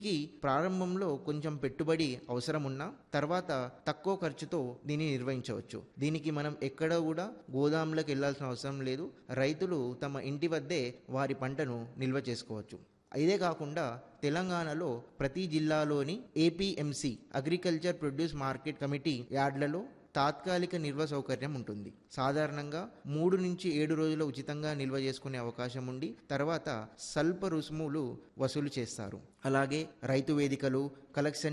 ఈ ప్రారంభంలో కొంచెం పెట్టుబడి అవసరం ఉన్నా తర్వాత తక్కువ ఖర్చుతో దీన్ని నిర్వహించవచ్చు దీనికి మనం ఎక్కడ కూడా గోదాములకు వెళ్ళాల్సిన అవసరం లేదు రైతులు తమ ఇంటి వద్దే వారి పంటను నిల్వ చేసుకోవచ్చు ఇదే కాకుండా తెలంగాణలో ప్రతి జిల్లాలోని APMC agriculture produce market committee యార్డ్లలో తాత్కాలిక నిల్వ సౌకర్యం ఉంటుంది సాధారణంగా మూడు నుంచి ఏడు రోజులు ఉచితంగా నిల్వ చేసుకునే అవకాశం ఉండి తర్వాత స్వల్ప రుసుములు వసూలు చేస్తారు అలాగే రైతు వేదికలు కలెక్షన్